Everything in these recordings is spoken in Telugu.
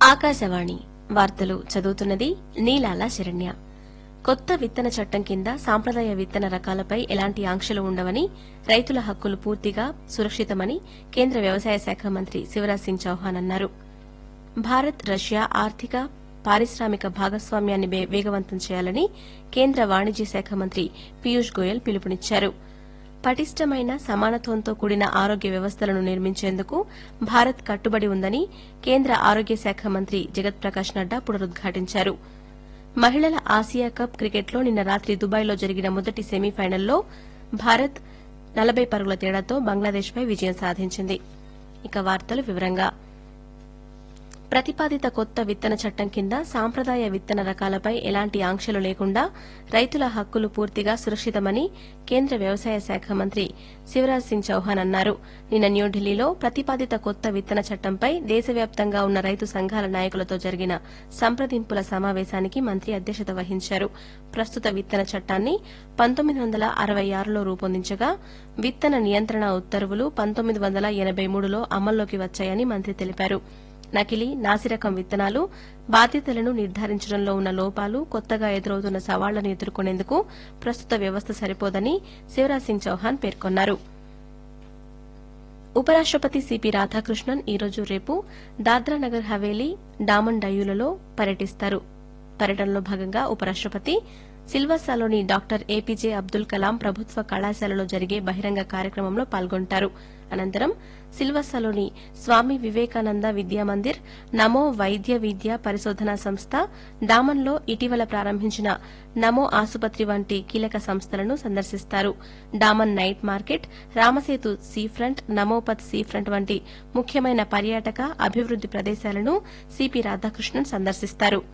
ఆకాశవాణి వార్తలు చదువుతున్నది నీలాల శరణ్య కొత్త విత్తన చట్టం కింద సాంప్రదాయ విత్తన రకాలపై ఎలాంటి ఆంక్షలు ఉండవని రైతుల హక్కులు పూర్తిగా సురక్షితమని కేంద్ర వ్యవసాయ శాఖ మంత్రి శివరాజ్ సింగ్ చౌహాన్ అన్నారు భారత్ రష్యా ఆర్థిక పారిశ్రామిక భాగస్వామ్యాన్ని వే- వేగవంతం చేయాలని కేంద్ర వాణిజ్య శాఖ మంత్రి పీయూష్ గోయల్ పిలుపునిచ్చారు పటిష్టమైన సమానత్వంతో కూడిన ఆరోగ్య వ్యవస్థలను నిర్మించేందుకు భారత్ కట్టుబడి ఉందని కేంద్ర ఆరోగ్య శాఖ మంత్రి జగత్ ప్రకాష్ నడ్డా పునరుద్ఘాటించారు మహిళల ఆసియా కప్ క్రికెట్లో నిన్న రాత్రి దుబాయ్లో జరిగిన మొదటి సెమీఫైనల్లో భారత్ నలభై పరుగుల తేడాతో బంగ్లాదేశ్పై విజయం సాధించింది ఇక వార్తలు వివరంగా ప్రతిపాదిత కొత్త విత్తన చట్టం కింద సాంప్రదాయ విత్తన రకాలపై ఎలాంటి ఆంక్షలు లేకుండా రైతుల హక్కులు పూర్తిగా సురక్షితమని కేంద్ర వ్యవసాయ శాఖ మంత్రి శివరాజ్ సింగ్ చౌహాన్ అన్నారు నిన్న న్యూఢిల్లీలో ప్రతిపాదిత కొత్త విత్తన చట్టంపై దేశవ్యాప్తంగా ఉన్న రైతు సంఘాల నాయకులతో జరిగిన సంప్రదింపుల సమావేశానికి మంత్రి అధ్యక్షత వహించారు ప్రస్తుత విత్తన చట్టాన్ని పంతొమ్మిది వందల అరవై ఆరులో రూపొందించగా విత్తన నియంత్రణ ఉత్తర్వులు పంతొమ్మిది వందల ఎనబై మూడులో అమల్లోకి వచ్చాయని మంత్రి తెలిపారు నకిలీ నాసిరకం విత్తనాలు బాధ్యతలను నిర్ధారించడంలో ఉన్న లోపాలు కొత్తగా ఎదురవుతున్న సవాళ్లను ఎదుర్కొనేందుకు ప్రస్తుత వ్యవస్థ సరిపోదని శివరాజ్ సింగ్ చౌహాన్ పేర్కొన్నారు ఉపరాష్టపతి సిపి రాధాకృష్ణన్ ఈరోజు రేపు దాద్రా నగర్ హవేలీ డామన్ డయ్యూలలో పర్యటిస్తారు పర్యటనలో భాగంగా ఉపరాష్టపతి సిల్వాసాలోని డాక్టర్ ఏపీజే అబ్దుల్ కలాం ప్రభుత్వ కళాశాలలో జరిగే బహిరంగ కార్యక్రమంలో పాల్గొంటారు అనంతరం సిల్వాసాలోని స్వామి వివేకానంద విద్యామందిర్ నమో వైద్య విద్య పరిశోధనా సంస్థ డామన్లో ఇటీవల ప్రారంభించిన నమో ఆసుపత్రి వంటి కీలక సంస్థలను సందర్శిస్తారు Daman night market Ramasetu sea front Namopath sea front వంటి ముఖ్యమైన పర్యాటక అభివృద్ది ప్రదేశాలను సిపి రాధాకృష్ణన్ సందర్శిస్తారు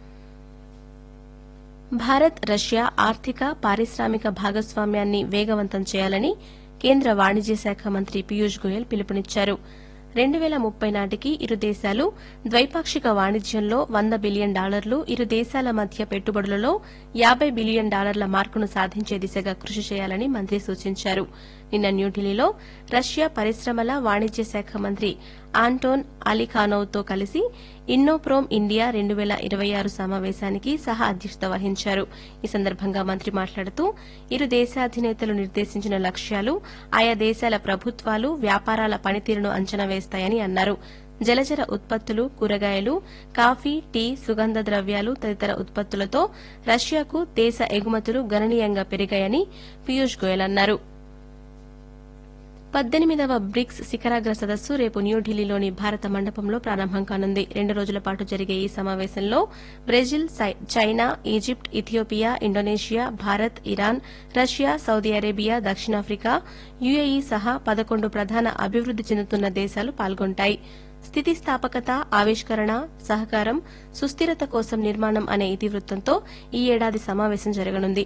భారత్ రష్యా ఆర్థిక పారిశ్రామిక భాగస్వామ్యాన్ని వేగవంతం చేయాలని కేంద్ర వాణిజ్య శాఖ మంత్రి పీయూష్ గోయల్ పిలుపునిచ్చారు రెండు వేల ముప్పై నాటికి ఇరు దేశాలు ద్వైపాక్షిక వాణిజ్యంలో వంద బిలియన్ డాలర్లు ఇరు దేశాల మధ్య పెట్టుబడులలో యాబై బిలియన్ డాలర్ల మార్కును సాధించే దిశగా కృషి చేయాలని మంత్రి సూచించారు నిన్న న్యూఢిల్లీలో రష్యా పరిశ్రమల వాణిజ్య శాఖ మంత్రి ఆంటోన్ అలీఖానోవ్తో కలిసి ఇన్నోప్రోమ్ ఇండియా రెండు వేల ఇరవై ఆరు సమావేశానికి సహా అధ్యక్షత వహించారు ఈ సందర్భంగా మంత్రి మాట్లాడుతూ ఇరు దేశాధినేతలు నిర్దేశించిన లక్ష్యాలు ఆయా దేశాల ప్రభుత్వాలు వ్యాపారాల పనితీరును అంచనా వేస్తాయని అన్నారు జలచర ఉత్పత్తులు కూరగాయలు కాఫీ టీ సుగంధ ద్రవ్యాలు తదితర ఉత్పత్తులతో రష్యాకు దేశ ఎగుమతులు గణనీయంగా పెరిగాయని పీయూష్ గోయల్ అన్నారు పద్దెనిమిదవ బ్రిక్స్ శిఖరాగ్ర సదస్సు రేపు న్యూఢిల్లీలోని భారత మండపంలో ప్రారంభం కానుంది రెండు రోజుల పాటు జరిగే ఈ సమావేశంలో బ్రెజిల్ సై- China Egypt Ethiopia Indonesia Bharat Iran Russia Saudi Arabia దక్షిణాఫ్రికా యుఏఈ సహా పదకొండు ప్రధాన అభివృద్ది చెందుతున్న దేశాలు పాల్గొంటాయి స్థితిస్థాపకత ఆవిష్కరణ సహకారం సుస్థిరత కోసం నిర్మాణం అనే ఇతివృత్తంతో ఈ ఏడాది సమావేశం జరగనుంది